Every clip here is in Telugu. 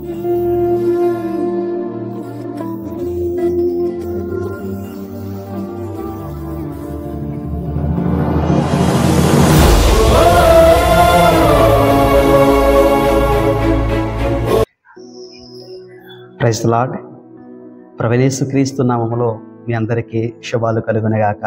ప్రైజ్ లాడ్ ప్రవలేసు క్రీస్తు నామములో మీ అందరికీ శుభాలు కలుగునగాక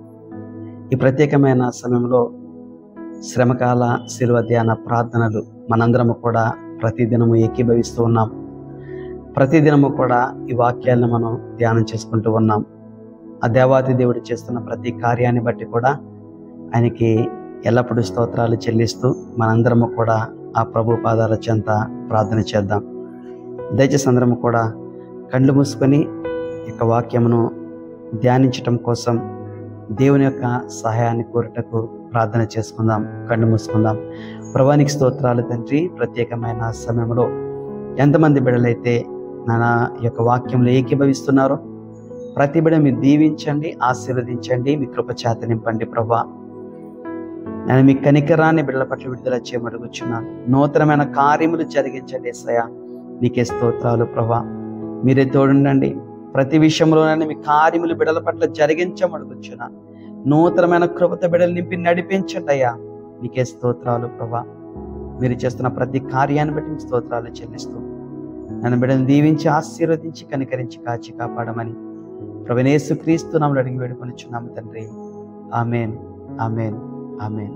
ఈ ప్రత్యేకమైన సమయంలో శ్రమకాల శిలువ ధ్యాన ప్రార్థనలు మనందరము కూడా ప్రతిదినము ఏకీభవిస్తూ ఉన్నాం ప్రతిదినము కూడా ఈ వాక్యాలను మనం ధ్యానం చేసుకుంటూ ఉన్నాం ఆ దేవాది దేవుడు చేస్తున్న ప్రతి కార్యాన్ని బట్టి కూడా ఆయనకి ఎల్లప్పుడూ స్తోత్రాలు చెల్లిస్తూ మనందరము కూడా ఆ ప్రభు పాదాల చెంత ప్రార్థన చేద్దాం దయచేసి అందరము కూడా కళ్ళు మూసుకొని ఈ యొక్క వాక్యమును ధ్యానించటం కోసం దేవుని యొక్క సహాయాన్ని కోరుటకు ప్రార్థన చేసుకుందాం కళ్ళు మూసుకుందాం ప్రభానికి స్తోత్రాలు తండ్రి ప్రత్యేకమైన సమయంలో ఎంతమంది బిడ్డలైతే నా యొక్క వాక్యంలో ఏకీభవిస్తున్నారో ప్రతి బిడ మీరు దీవించండి ఆశీర్వదించండి మీ కృప చేత నింపండి ప్రభా నేను మీ కనికరాన్ని బిడ్డల పట్ల విడుదల చేయమడుగుచున్నాను నూతనమైన కార్యములు జరిగించండి ఏసయ్య నీకే స్తోత్రాలు ప్రభా మీరే తోడుండండి ప్రతి విషయంలోనైనా మీ కార్యములు బిడల పట్ల జరిగించమడుగుచున్నాను నూతనమైన కృపత బిడలు నింపి నడిపించండి అయ్యా నీకే స్తోత్రాలు ప్రభా మీరు చేస్తున్న ప్రతి కార్యాన్ని బట్టి మీ స్తోత్రాలు చెల్లిస్తూ నన్ను బిడ్డలు దీవించి ఆశీర్వదించి కనికరించి కాచి కాపాడమని ప్రవణేశు క్రీస్తు నమ్మలు అడిగి వేడుకొనిచున్నాము తండ్రి ఆమెన్ ఆమెన్ ఆమెన్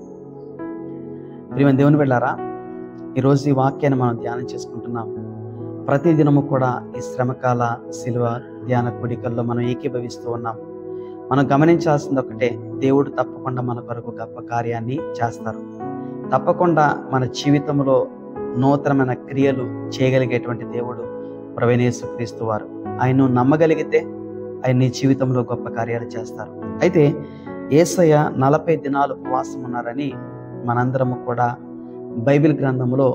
ప్రియమైన దేవుని వెళ్ళారా ఈరోజు ఈ వాక్యాన్ని మనం ధ్యానం చేసుకుంటున్నాం ప్రతి దినము కూడా ఈ శ్రమకాల శిలువ ధ్యాన కుడికల్లో మనం ఏకీభవిస్తూ ఉన్నాం మనం గమనించాల్సింది ఒకటే దేవుడు తప్పకుండా మన కొరకు గొప్ప కార్యాన్ని చేస్తారు తప్పకుండా మన జీవితంలో నూతనమైన క్రియలు చేయగలిగేటువంటి దేవుడు ప్రవీణేశు క్రీస్తు వారు ఆయన నమ్మగలిగితే ఆయన నీ జీవితంలో గొప్ప కార్యాలు చేస్తారు అయితే ఏసయ్య నలభై దినాలు ఉపవాసం ఉన్నారని మనందరము కూడా బైబిల్ గ్రంథంలో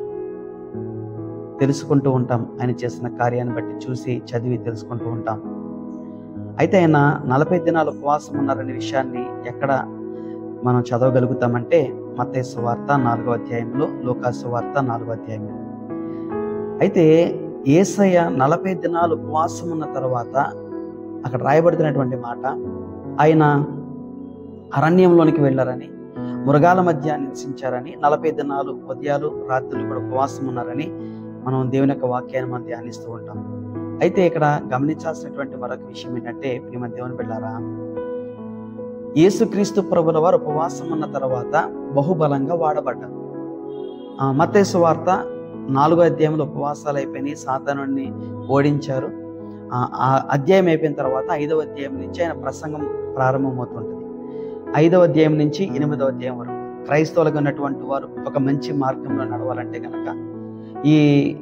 తెలుసుకుంటూ ఉంటాం ఆయన చేసిన కార్యాన్ని బట్టి చూసి చదివి తెలుసుకుంటూ ఉంటాం అయితే ఆయన నలభై దినాలు ఉపవాసం ఉన్నారనే విషయాన్ని ఎక్కడ మనం చదవగలుగుతామంటే మతేసు వార్త నాలుగో అధ్యాయంలో లోకాసు వార్త నాలుగో అధ్యాయంలో అయితే ఏసయ్య నలభై దినాలు ఉపవాసం ఉన్న తర్వాత అక్కడ రాయబడుతున్నటువంటి మాట ఆయన అరణ్యంలోనికి వెళ్ళారని మృగాల మధ్య నివసించారని నలభై దినాలు ఉదయాలు రాత్రులు కూడా ఉపవాసం ఉన్నారని మనం దేవుని యొక్క వాక్యాన్ని మనం ధ్యానిస్తూ ఉంటాం అయితే ఇక్కడ గమనించాల్సినటువంటి మరొక విషయం ఏంటంటే ప్రియమ దేవుని బిళ్ళారా యేసుక్రీస్తు ప్రభుల వారు ఉపవాసం ఉన్న తర్వాత బహుబలంగా వాడబడ్డారు ఆ, మత్తయి వార్త నాలుగో అధ్యాయంలో ఉపవాసాలు అయిపోయినాయి సాతానుడిని ఓడించారు ఆ, ఆ అధ్యాయం అయిపోయిన తర్వాత ఐదవ అధ్యాయం నుంచి ఆయన ప్రసంగం ప్రారంభమవుతుంటుంది ఐదవ అధ్యాయం నుంచి ఎనిమిదవ అధ్యాయం వరకు క్రైస్తవులుగా ఉన్నటువంటి వారు ఒక మంచి మార్గంలో నడవాలంటే కనుక ఈ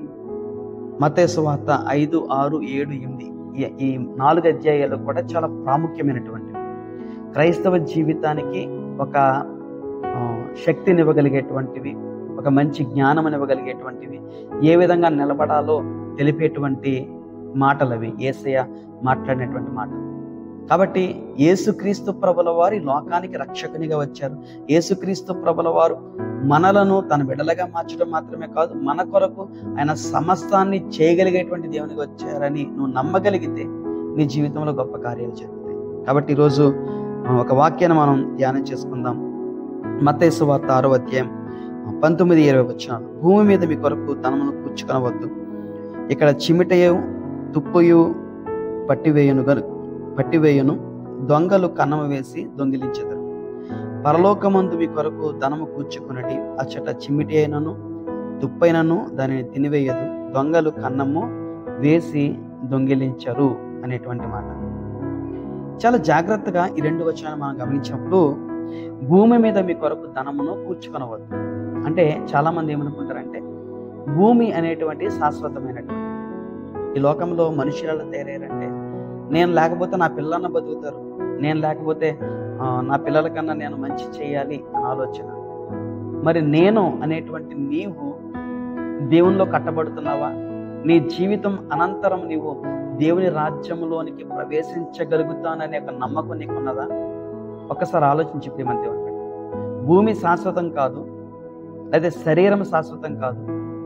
మతేసు వార్త ఐదు ఆరు ఏడు ఎనిమిది ఈ- ఈ నాలుగు అధ్యాయాలు కూడా చాలా ప్రాముఖ్యమైనటువంటివి క్రైస్తవ జీవితానికి ఒక ఆ, శక్తినివ్వగలిగేటువంటివి ఒక మంచి జ్ఞానం ఇవ్వగలిగేటువంటివి ఏ విధంగా నిలబడాలో తెలిపేటువంటి మాటలు అవి ఏసయ్య మాట్లాడినటువంటి మాటలు కాబట్టి యేసుక్రీస్తు ప్రభుల వారు ఈ లోకానికి రక్షకునిగా వచ్చారు యేసుక్రీస్తు ప్రభుల వారు మనలను తన బిడలగా మార్చడం మాత్రమే కాదు మన కొరకు ఆయన సమస్తాన్ని చేయగలిగేటువంటి దేవునికి వచ్చారని నువ్వు నమ్మగలిగితే నీ జీవితంలో గొప్ప కార్యాలు జరుగుతాయి కాబట్టి ఈరోజు ఆ, ఒక వాక్యాన్ని మనం ధ్యానం చేసుకుందాం మత్తేసు వార్త ఆరో అధ్యాయం పంతొమ్మిది ఇరవై వచ్చినాలు భూమి మీద మీ కొరకు ధనమును కూర్చుకొనవద్దు ఇక్కడ చిమిటయు తుప్పుయు పట్టివేయును గను పట్టివేయును దొంగలు కన్నము వేసి దొంగిలించెదరు పరలోకమందు మీ కొరకు ధనము కూర్చుకున్నటి అచ్చట చిమిటి అయినను తుప్పైనను దానిని తినివేయదు దొంగలు కన్నము వేసి దొంగిలించరు అనేటువంటి మాట చాలా జాగ్రత్తగా ఈ రెండు వచనాలు మనం గమనించినప్పుడు భూమి మీద మీ కొరకు ధనమును కూర్చుకొనవద్దు అంటే చాలా మంది ఏమనుకుంటారంటే భూమి అనేటువంటి శాశ్వతమైనటువంటి ఈ లోకంలో మనుషులలో తయారయ్యారంటే నేను లేకపోతే నా పిల్లలన్న బతుకుతారు నేను లేకపోతే ఆ, నా పిల్లల కన్నా నేను మంచి చేయాలి అని ఆలోచన మరి నేను అనేటువంటి నీవు దేవునిలో కట్టబడుతున్నావా నీ జీవితం అనంతరం నీవు దేవుని రాజ్యంలోనికి ప్రవేశించగలుగుతాననే ఒక నమ్మకం నీకున్నదా ఒక్కసారి ఆలోచించి ప్రియమంతి దేవుని బిడ్డ. భూమి శాశ్వతం కాదు లేదా శరీరం శాశ్వతం కాదు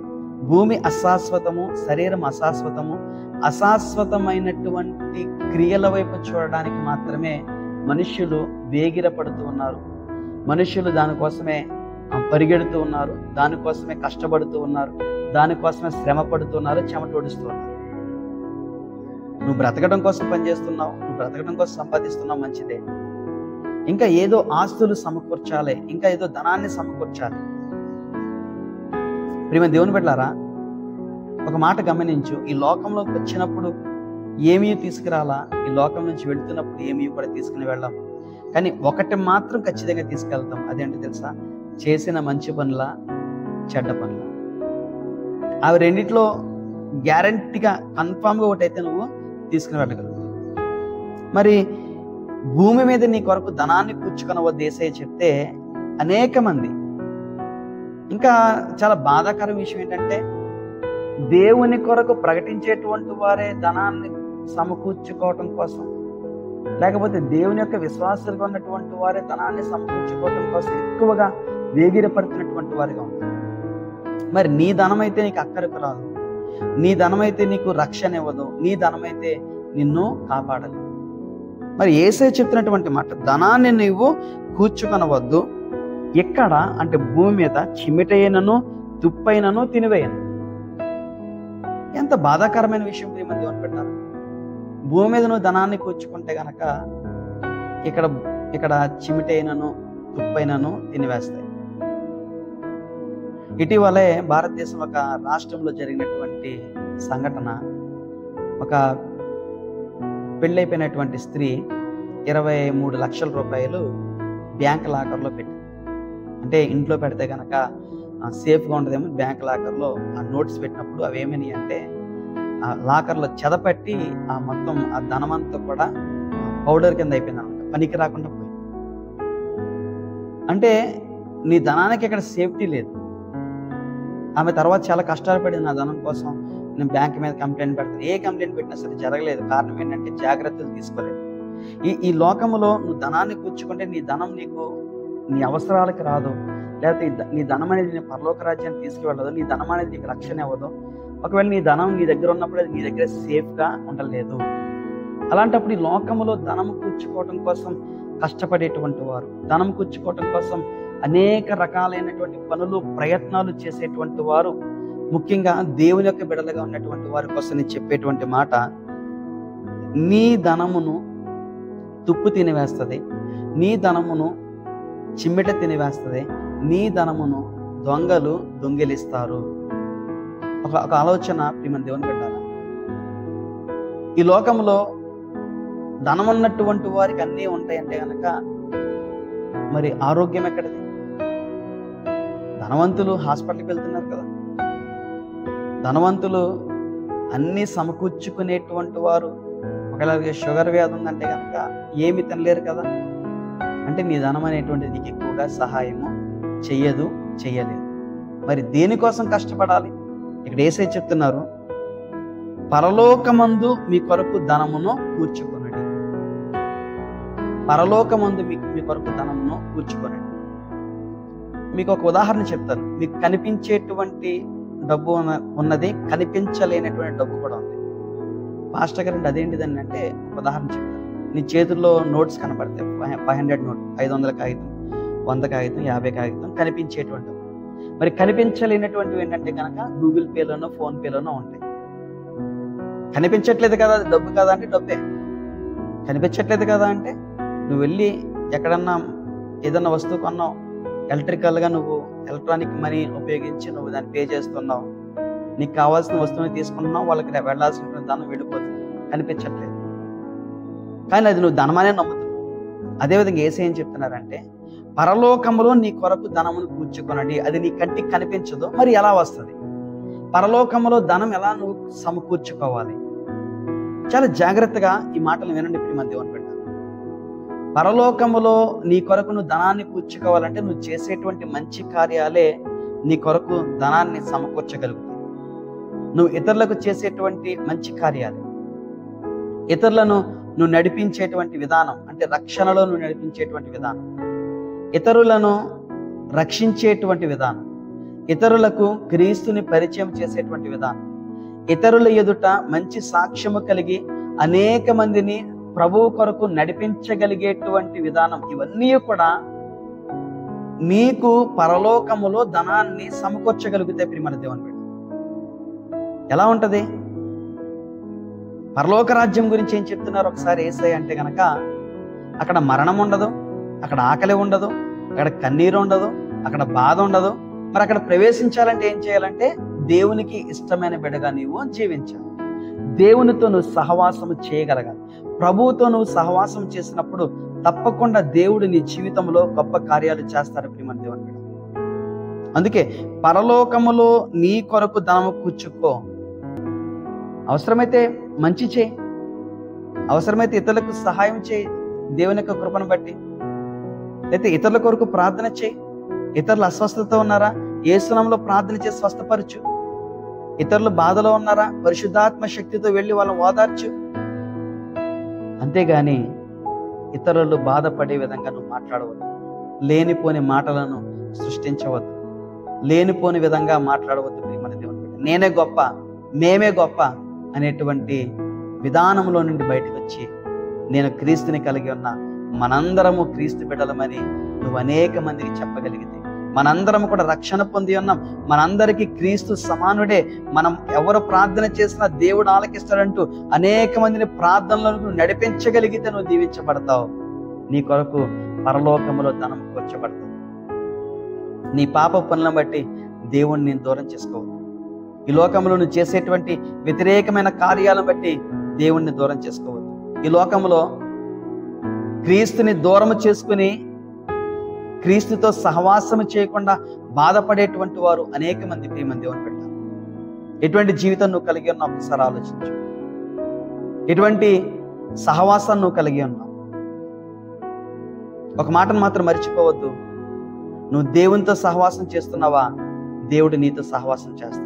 భూమి అశాశ్వతము శరీరం అశాశ్వతము అశాశ్వతమైనటువంటి క్రియల వైపు చూడడానికి మాత్రమే మనుష్యులు వేగిరపడుతూ ఉన్నారు మనుష్యులు దానికోసమే ఆ, పరిగెడుతూ ఉన్నారు దానికోసమే కష్టపడుతూ ఉన్నారు దానికోసమే శ్రమ పడుతున్నారు చెమటోడుస్తూ ఉన్నారు నువ్వు బ్రతకడం కోసం పనిచేస్తున్నావు నువ్వు బ్రతకడం కోసం సంపాదిస్తున్నావు మంచిదే ఇంకా ఏదో ఆస్తులు సమకూర్చాలి ఇంకా ఏదో ధనాన్ని సమకూర్చాలి ప్రేమ దేవుని పెట్టారా ఒక మాట గమనించు ఈ లోకంలోకి వచ్చినప్పుడు ఏమీ తీసుకురాలా ఈ లోకం నుంచి వెళ్తున్నప్పుడు ఏమీ కూడా తీసుకుని వెళ్ళాం కానీ ఒకటి మాత్రం ఖచ్చితంగా తీసుకెళ్తాం అదేంటో తెలుసా చేసిన మంచి పనుల చెడ్డ పనుల అవి రెండిట్లో గ్యారంటీగా కన్ఫామ్గా ఒకటైతే నువ్వు తీసుకుని వెళ్ళగలుగుతావు మరి భూమి మీద నీ కొరకు ధనాన్ని కూర్చుకొనవ దేశే చెప్తే అనేక మంది ఇంకా చాలా బాధాకర విషయం ఏంటంటే దేవుని కొరకు ప్రకటించేటువంటి వారే ధనాన్ని సమకూర్చుకోవటం కోసం లేకపోతే దేవుని యొక్క విశ్వాసాలుగా ఉన్నటువంటి వారే ధనాన్ని సమకూర్చుకోవటం కోసం ఎక్కువగా వేగిరపడుతున్నటువంటి వారిగా ఉన్నారు మరి నీ ధనం అయితే నీకు అక్కరకు రాదు నీ ధనం అయితే నీకు రక్షణ ఇవ్వదు నీ ధనం అయితే నిన్ను కాపాడదు మరి ఏసే చెప్తున్నటువంటి మాట ధనాన్ని నీవు కూర్చుకొనవద్దు ఎక్కడ అంటే భూమి మీద చిమిటైనను తుప్పైనను తినివేయను ఎంత బాధాకరమైన విషయం ప్రియమ దేవుని పెట్టారు భూమి మీద నువ్వు ధనాన్ని కూర్చుకుంటే గనక ఇక్కడ ఇక్కడ చిమిటైనను తుప్పైనను తినివేస్తాయి ఇటీవలే భారతదేశం ఒక రాష్ట్రంలో జరిగినటువంటి సంఘటన ఒక పెళ్ళైపోయినటువంటి స్త్రీ ఇరవై మూడు లక్షల రూపాయలు బ్యాంక్ లాకర్లో పెట్టింది అంటే ఇంట్లో పెడితే కనుక సేఫ్గా ఉంటుందేమో బ్యాంక్ లాకర్లో ఆ నోట్స్ పెట్టినప్పుడు అవి ఏమని అంటే ఆ లాకర్లో చెదపట్టి ఆ మొత్తం ఆ ధనమంతా కూడా పౌడర్ కింద అయిపోయింది అనమాట పనికి రాకుండా పోయింది అంటే నీ ధనానికి ఇక్కడ సేఫ్టీ లేదు ఆమె తర్వాత చాలా కష్టాలు పడింది నా ధనం కోసం నేను బ్యాంక్ మీద కంప్లైంట్ పెడతాను ఏ కంప్లైంట్ పెట్టినా సరే జరగలేదు కారణం ఏంటంటే జాగ్రత్తలు తీసుకోలేదు ఈ ఈ లోకములో నువ్వు ధనాన్ని కూర్చుకుంటే నీ ధనం నీకు నీ అవసరాలకు రాదు లేకపోతే ఈ ధ- నీ ధనం అనేది నీ పరలోక రాజ్యాన్ని తీసుకువెళ్ళదు నీ ధనం అనేది నీకు రక్షణ ఇవ్వదు ఒకవేళ నీ ధనం నీ దగ్గర ఉన్నప్పుడు అది నీ దగ్గర సేఫ్గా ఉండలేదు అలాంటప్పుడు ఈ లోకములో ధనం కూర్చుకోవటం కోసం కష్టపడేటువంటి వారు ధనం కూర్చుకోవటం కోసం అనేక రకాలైనటువంటి పనులు ప్రయత్నాలు చేసేటువంటి వారు ముఖ్యంగా దేవుని యొక్క బిడలుగా ఉన్నటువంటి వారి కోసం నేను చెప్పేటువంటి మాట నీ ధనమును తుప్పు తినివేస్తుంది నీ ధనమును చిమ్మిట తినివేస్తుంది నీ ధనమును దొంగలు దొంగిలిస్తారు ఒక ఒక ఆలోచన ప్రియమైన దేవుని పెట్టారా ఈ లోకంలో ధనం ఉన్నటువంటి వారికి అన్నీ ఉంటాయంటే గనక మరి ఆరోగ్యం ఎక్కడిది ధనవంతులు హాస్పిటల్కి వెళ్తున్నారు కదా ధనవంతులు అన్నీ సమకూర్చుకునేటువంటి వారు ఒకవేళ షుగర్ వ్యాధి ఉందంటే కనుక ఏమి తినలేరు కదా అంటే నీ ధనం అనేటువంటిది నీకు ఎక్కువగా సహాయము చెయ్యదు చెయ్యలేదు మరి దేనికోసం కష్టపడాలి ఇక్కడ ఏసై చెప్తున్నారు పరలోకమందు మీ కొరకు ధనమును కూర్చుకొనడి పరలోకమందు మీ మీ కొరకు ధనమును కూర్చుకొనండి మీకు ఒక ఉదాహరణ చెప్తాను మీకు కనిపించేటువంటి డబ్బు ఉన్న- ఉన్నది కనిపించలేనటువంటి డబ్బు కూడా ఉంది పాస్టర్ గారు అదేంటిదని అంటే ఒక ఉదాహరణ చెప్తాను నీ చేతుల్లో నోట్స్ కనపడతాయి ఫైవ్ హండ్రెడ్ నోట్ ఐదు వందల కాగితం వంద కాగితం యాభై కాగితం కనిపించేటువంటి డబ్బు. మరి కనిపించలేనటువంటివి ఏంటంటే కనుక గూగుల్ పేలోనో ఫోన్ పేలోనో ఉంటాయి కనిపించట్లేదు కదా అది డబ్బు కదా అంటే డబ్బే కనిపించట్లేదు కదా అంటే నువ్వు వెళ్ళి ఎక్కడన్నా ఏదన్నా వస్తువు కొన్నావు ఎలక్ట్రికల్గా నువ్వు ఎలక్ట్రానిక్ మనీ ఉపయోగించి నువ్వు దాన్ని పే చేస్తున్నావు నీకు కావాల్సిన వస్తువుని తీసుకుంటున్నావు వాళ్ళకి వెళ్ళాల్సిన ధనం వెళ్ళిపోతుంది కనిపించట్లేదు కానీ అది నువ్వు ధనమనే నమ్ముతున్నావు అదేవిధంగా ఏసీ ఏం చెప్తున్నారంటే పరలోకములో నీ కొరకు ధనమును కూర్చుకొనండి అది నీ కంటికి కనిపించదు మరి ఎలా వస్తుంది పరలోకములో ధనం ఎలా నువ్వు సమకూర్చుకోవాలి చాలా జాగ్రత్తగా ఈ మాటలు వినండి ప్రియమ దేవుని బిడ్డ పరలోకములో నీ కొరకు నువ్వు ధనాన్ని కూర్చుకోవాలంటే నువ్వు చేసేటువంటి మంచి కార్యాలే నీ కొరకు ధనాన్ని సమకూర్చగలుగుతాయి నువ్వు ఇతరులకు చేసేటువంటి మంచి కార్యాలు ఇతరులను నువ్వు నడిపించేటువంటి విధానం అంటే రక్షణలో నువ్వు నడిపించేటువంటి విధానం ఇతరులను రక్షించేటువంటి విధానం ఇతరులకు క్రీస్తుని పరిచయం చేసేటువంటి విధానం ఇతరుల ఎదుట మంచి సాక్ష్యము కలిగి అనేక మందిని ప్రభువు కొరకు నడిపించగలిగేటువంటి విధానం ఇవన్నీ కూడా నీకు పరలోకములో ధనాన్ని సమకూర్చగలిగితే ప్రియమైన దేవుని బిడ్డ ఎలా ఉంటది పరలోక రాజ్యం గురించి ఏం చెప్తున్నారు ఒకసారి ఏసై అంటే గనక అక్కడ మరణం ఉండదు అక్కడ ఆకలి ఉండదు అక్కడ కన్నీరు ఉండదు అక్కడ బాధ ఉండదు మరి అక్కడ ప్రవేశించాలంటే ఏం చేయాలంటే దేవునికి ఇష్టమైన బిడ్డగా నీవు జీవించాలి దేవునితో నువ్వు సహవాసము చేయగలగాలి ప్రభువుతో నువ్వు సహవాసం చేసినప్పుడు తప్పకుండా దేవుడు నీ జీవితంలో గొప్ప కార్యాలు చేస్తాడు ప్రియమైన దేవుని బిడ్డ అందుకే పరలోకములో నీ కొరకు ధనము కూర్చుకో అవసరమైతే మంచి చేయి అవసరమైతే ఇతరులకు సహాయం చేయి దేవుని యొక్క కృపను బట్టి అయితే ఇతరుల కొరకు ప్రార్థన చేయి ఇతరులు అస్వస్థత ఉన్నారా ఏ సునంలో ప్రార్థన చేసి స్వస్థపరచు ఇతరులు బాధలో ఉన్నారా పరిశుద్ధాత్మ శక్తితో వెళ్ళి వాళ్ళని ఓదార్చు అంతేగాని ఇతరులు బాధపడే విధంగా నువ్వు మాట్లాడవద్దు లేనిపోని మాటలను సృష్టించవద్దు లేనిపోని విధంగా మాట్లాడవద్దు ప్రియమైన దేవుని బిడ్డ. నేనే గొప్ప మేమే గొప్ప అనేటువంటి విధానంలో నుండి బయటకు వచ్చి నేను క్రీస్తుని కలిగి ఉన్న మనందరము క్రీస్తు బిడ్డలమని నువ్వు అనేక మందికి చెప్పగలిగితే మనందరం కూడా రక్షణ పొంది ఉన్నాం మనందరికీ క్రీస్తు సమానుడే మనం ఎవరు ప్రార్థన చేసినా దేవుడు ఆలకిస్తాడంటూ అనేక మందిని ప్రార్థనలను నువ్వు నడిపించగలిగితే నువ్వు దీవించబడతావు నీ కొరకు పరలోకములో ధనం కూర్చబడతావు నీ పాప పనులను బట్టి దేవుణ్ణి నేను దూరం చేసుకోవద్దు ఈ లోకంలో నువ్వు చేసేటువంటి వ్యతిరేకమైన కార్యాలను బట్టి దేవుణ్ణి దూరం చేసుకోవద్దు ఈ లోకంలో క్రీస్తుని దూరం చేసుకుని క్రీస్తుతో సహవాసము చేయకుండా బాధపడేటువంటి వారు అనేక మంది ప్రియమంది దేవుని పెట్టారు ఎటువంటి జీవితం నువ్వు కలిగి ఉన్నావు ఒకసారి ఆలోచించు ఎటువంటి సహవాసాన్ని నువ్వు కలిగి ఉన్నావు ఒక మాటను మాత్రం మర్చిపోవద్దు నువ్వు దేవునితో సహవాసం చేస్తున్నావా దేవుడు నీతో సహవాసం చేస్తాడు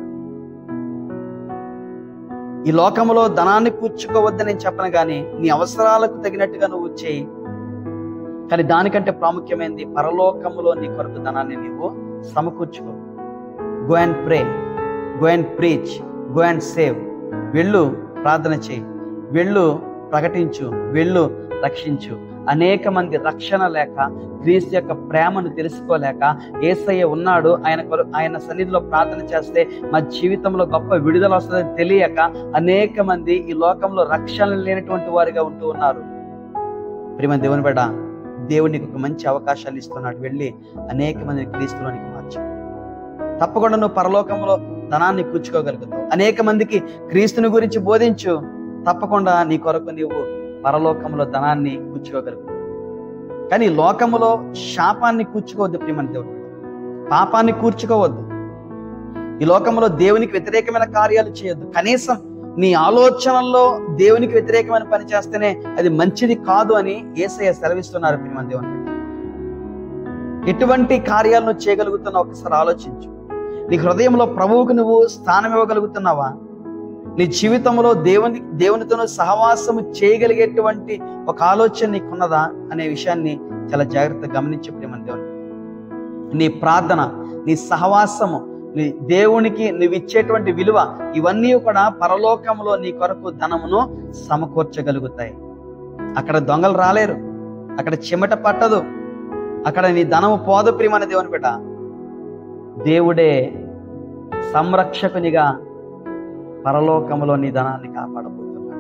ఈ లోకంలో ధనాన్ని కూర్చుకోవద్దని నేను చెప్పను కానీ నీ అవసరాలకు తగినట్టుగా నువ్వు చేయి కానీ దానికంటే ప్రాముఖ్యమైనది పరలోకములో నీ కొరకు ధనాన్ని నీవు సమకూర్చుకో go and pray go and preach go and save వెళ్ళు ప్రార్థన చేయి వెళ్ళు ప్రకటించు వెళ్ళు రక్షించు అనేక మంది రక్షణ లేక క్రీస్తు యొక్క ప్రేమను తెలుసుకోలేక ఏసయ్య ఉన్నాడు ఆయన కొర- ఆయన సన్నిధిలో ప్రార్థన చేస్తే మా జీవితంలో గొప్ప విడుదల వస్తుందని తెలియక అనేక మంది ఈ లోకంలో రక్షణ లేనటువంటి వారిగా ఉంటూ ఉన్నారు ప్రియమ దేవుని బిడ్డ దేవుడు నీకు ఒక మంచి అవకాశాన్ని ఇస్తున్నాడు వెళ్ళి అనేక మందిని క్రీస్తులోనికి మార్చు తప్పకుండా నువ్వు పరలోకంలో ధనాన్ని కూర్చుకోగలుగుతావు అనేక మందికి క్రీస్తుని గురించి బోధించు తప్పకుండా నీ కొరకు నీవు పరలోకంలో ధనాన్ని కూర్చుకోగలుగుతావు కానీ ఈ లోకములో శాపాన్ని కూర్చుకోవద్దు ప్రియమని దేవుడు పాపాన్ని కూర్చుకోవద్దు ఈ లోకంలో దేవునికి వ్యతిరేకమైన కార్యాలు చేయొద్దు కనీసం నీ ఆలోచనల్లో దేవునికి వ్యతిరేకమైన పని చేస్తేనే అది మంచిది కాదు అని ఏసయ్య సెలవిస్తున్నారు ప్రియమని దేవుని బిడ్డ. ఎటువంటి కార్యాలను చేయగలుగుతున్నావు ఒకసారి ఆలోచించు నీ హృదయంలో ప్రభువుకు నువ్వు స్థానం ఇవ్వగలుగుతున్నావా నీ జీవితంలో దేవుని దేవునితో సహవాసము చేయగలిగేటువంటి ఒక ఆలోచన నీకున్నదా అనే విషయాన్ని చాలా జాగ్రత్తగా గమనించే ప్రియమని దేవుని నీ ప్రార్థన నీ సహవాసము నీ దేవునికి నువ్వు ఇచ్చేటువంటి విలువ ఇవన్నీ కూడా పరలోకంలో నీ కొరకు ధనమును సమకూర్చగలుగుతాయి అక్కడ దొంగలు రాలేరు అక్కడ చెమట పట్టదు అక్కడ నీ ధనము పోదు ప్రియమైన దేవుని బిడ్డ దేవుడే సంరక్షకునిగా పరలోకములో నీ ధనాన్ని కాపాడబోతున్నాడు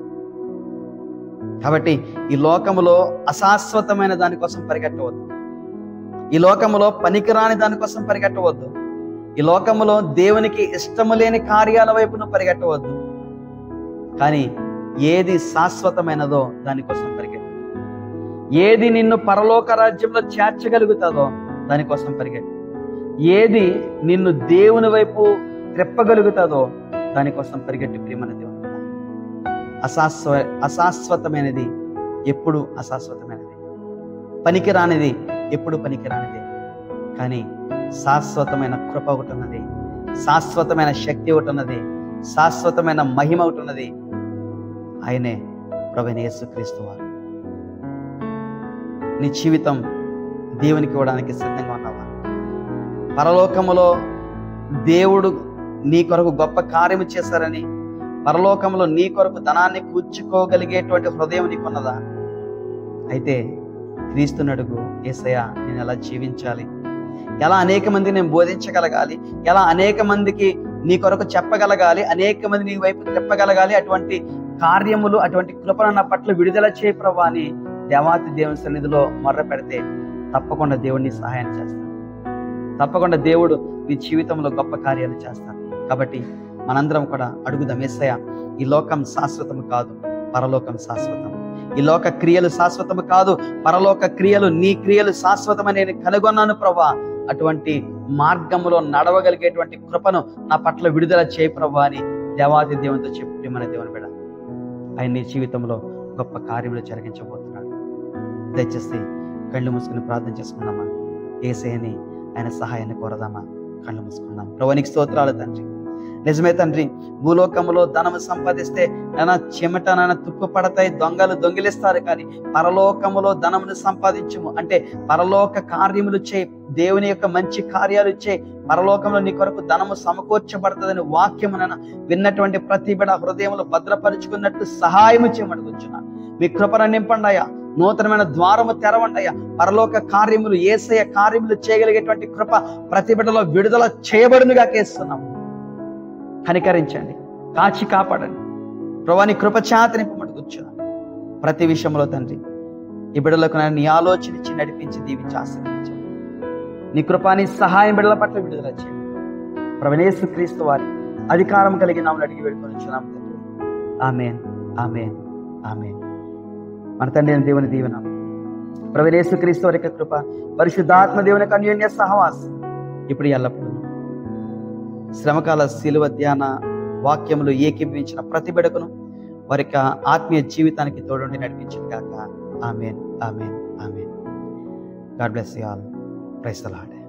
కాబట్టి ఈ లోకములో అశాశ్వతమైన దానికోసం పరిగెట్టవద్దు ఈ లోకములో పనికిరాని దానికోసం పరిగెట్టవద్దు ఈ లోకములో దేవునికి ఇష్టము లేని కార్యాల వైపు నువ్వు పరిగెట్టవద్దు కానీ ఏది శాశ్వతమైనదో దానికోసం పరిగెట్టు ఏది నిన్ను పరలోక రాజ్యంలో చేర్చగలుగుతుందో దానికోసం పరిగెట్టు ఏది నిన్ను దేవుని వైపు త్రెప్పగలుగుతుందో దానికోసం పరిగెట్టు ప్రియమైన దేవుని బిడ్డ. అశాశ్వ అశాశ్వతమైనది ఎప్పుడు అశాశ్వతమైనది పనికిరానిది ఎప్పుడు పనికిరానిదే కానీ శాశ్వతమైన కృప ఒకటి ఉన్నది శాశ్వతమైన శక్తి ఒకటి ఉన్నది శాశ్వతమైన మహిమ ఒకటి ఉన్నది ఆయనే ప్రవీణ యేసుక్రీస్తు వారు నీ జీవితం దేవునికి ఇవ్వడానికి సిద్ధంగా ఉన్నావా పరలోకములో దేవుడు నీ కొరకు గొప్ప కార్యము చేశారని పరలోకంలో నీ కొరకు ధనాన్ని కూర్చుకోగలిగేటువంటి హృదయం నీకున్నదా అయితే క్రీస్తుని అడుగు ఏసయ్య నేను ఎలా జీవించాలి ఎలా అనేక మందికి నేను బోధించగలగాలి ఎలా అనేక మందికి నీ కొరకు చెప్పగలగాలి అనేక మంది నీ వైపు తిప్పగలగాలి అటువంటి కార్యములు అటువంటి కృపను నా పట్ల విడుదల చేయ ప్రభా అని దేవాతి దేవుని సన్నిధిలో మొర్ర పెడితే తప్పకుండా దేవుడిని సహాయం చేస్తాడు తప్పకుండా దేవుడు నీ జీవితంలో గొప్ప కార్యాలు చేస్తాడు కాబట్టి మనందరం కూడా అడుగుదాం ఎస్సయ్య ఈ లోకం శాశ్వతము కాదు పరలోకం శాశ్వతం ఈ లోక క్రియలు శాశ్వతము కాదు పరలోక క్రియలు నీ క్రియలు శాశ్వతమని నేను కనుగొన్నాను ప్రభా అటువంటి మార్గంలో నడవగలిగేటువంటి కృపను నా పట్ల విడుదల చేయ ప్రభా అని దేవాది దేవునితో చెప్పి మన దేవుని బిడ ఆయన నీ జీవితంలో గొప్ప కార్యములు జరిగించబోతున్నాడు దయచేసి కళ్ళు మూసుకుని ప్రార్థన చేసుకుందామా ఏసేని ఆయన సహాయాన్ని కోరదామా కళ్ళు మూసుకుందాం ప్రభునికి స్తోత్రాలు తండ్రి నిజమే తండ్రి భూలోకములో ధనము సంపాదిస్తే నాన్న చెమట నాన్న తుప్పు పడతాయి దొంగలు దొంగిలిస్తారు కానీ పరలోకములో ధనమును సంపాదించుము అంటే పరలోక కార్యములు చేయి దేవుని యొక్క మంచి కార్యాలు చేయి పరలోకంలో నీ కొరకు ధనము సమకూర్చబడుతుందని వాక్యమున విన్నటువంటి ప్రతి బిడ హృదయంలో భద్రపరుచుకున్నట్టు సహాయము చేయమడుగుచున్నా మీ కృపను నింపండాయా నూతనమైన ద్వారము తెరవండయ్యా పరలోక కార్యములు ఏసయ కార్యములు చేయగలిగేటువంటి కృప ప్రతి బిడ్డలో విడుదల చేయబడునుగా కేస్తున్నాము కనికరించండి కాచి కాపాడండి ప్రభాని కృప చేత నింపమడుగుచున్నాను ప్రతి విషయంలో తండ్రి ఈ బిడ్డలకు నన్ను నీ ఆలోచన ఇచ్చి నడిపించి దీవించి ఆశ్రయించండి నీ కృపాని సహాయం బిడ్డల పట్ల విడుదల చేయండి ప్రవణేశు క్రీస్తు వారి అధికారం కలిగి నామని అడిగి వేడుకొని వచ్చున్నాం తండ్రి ఆమెన్ ఆమెన్ ఆమెన్ మన తండ్రి అయిన దేవుని దీవెన ప్రవణేశు క్రీస్తు వారి యొక్క కృప పరిశుద్ధాత్మ దేవుని యొక్క అన్యోన్య సహవాస్ ఇప్పుడు ఎల్లప్పుడూ శ్రమకాల శిలువ ధ్యాన వాక్యములు ఏకీభవించిన ప్రతి బిడకును వారి యొక్క ఆత్మీయ జీవితానికి తోడుండి నడిపించిన గాక amen amen amen God bless you all praise lord